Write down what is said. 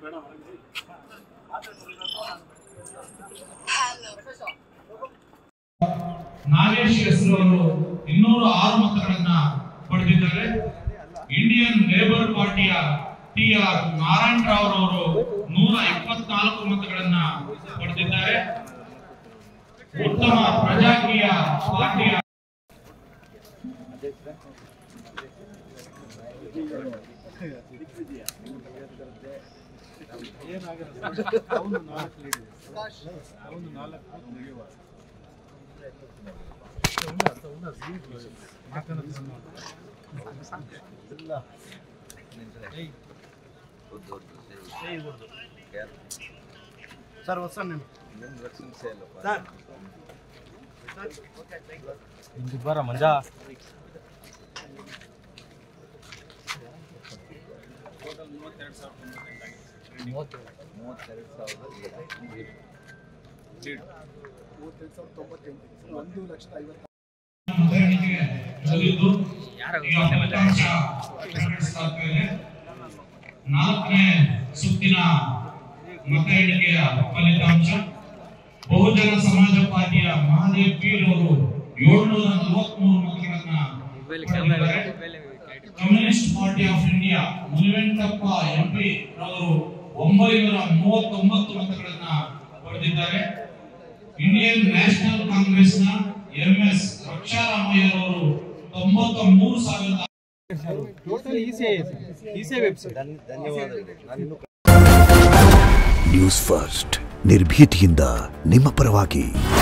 ನಾಗೇಶ್ ಹೆಸರು ಅವರು ಇನ್ನೂರ ಆರು ಮತಗಳನ್ನ ಪಡೆದಿದ್ದಾರೆ ಇಂಡಿಯನ್ ಲೇಬರ್ ಪಾರ್ಟಿಯ ಟಿ ಆರ್ ನಾರಾಯಣ ರಾವ್ ಅವರು ನೂರ ಇಪ್ಪತ್ನಾಲ್ಕು ಮತಗಳನ್ನ ಪಡೆದಿದ್ದಾರೆ ಉತ್ತಮ ಪ್ರಜಾಕೀಯ ಪಾರ್ಟಿಯ సార్ వస్తాను నేను ఇంటికి బారా మంజా ಒಂದು ಲಕ್ಷದ ಐವತ್ತು ಮತ ಎಣಿಕೆ ನಡೆದಿದ್ದು ಈಗ ಫಲಿತಾಂಶ ಪ್ರಕಟಿಸಲಾಗ್ತಾ ಇದೆ ನಾಲ್ಕನೇ ಸುತ್ತಿನ ಮತ ಎಣಿಕೆಯ ಫಲಿತಾಂಶ ಬಹುಜನ ಸಮಾಜ ಪಾರ್ಟಿಯ ಮಹಾದೇವ್ ಪೀರ್ ಅವರು ಏಳ್ನೂರ ನಲವತ್ಮೂರು ಮತಗಳನ್ನ ಪಡೆದಿದ್ದಾರೆ Communist Party of India Munivenkappa MP ರವರು ಒಂಬೈನೂರ ಮೂವತ್ತೊಂಬತ್ತು ಮತಗಳನ್ನ ಪಡೆದಿದ್ದಾರೆ ಇಂಡಿಯನ್ ನ್ಯಾಷನಲ್ ಕಾಂಗ್ರೆಸ್ನ ಎಂ ಎಸ್ ರಕ್ಷಾರಾಮಯ್ಯ ಅವರು ತೊಂಬತ್ತ ಮೂರು ಸಾವಿರದ ಟೋಟಲ್ ಈಸೆ ಈಸೆ ವೆಬ್ಸೈಟ್ ನ್ಯೂಸ್ ಫಸ್ಟ್ ನಿರ್ಭೀತಿಯಿಂದ ನಿಮ್ಮ ಪರವಾಗಿ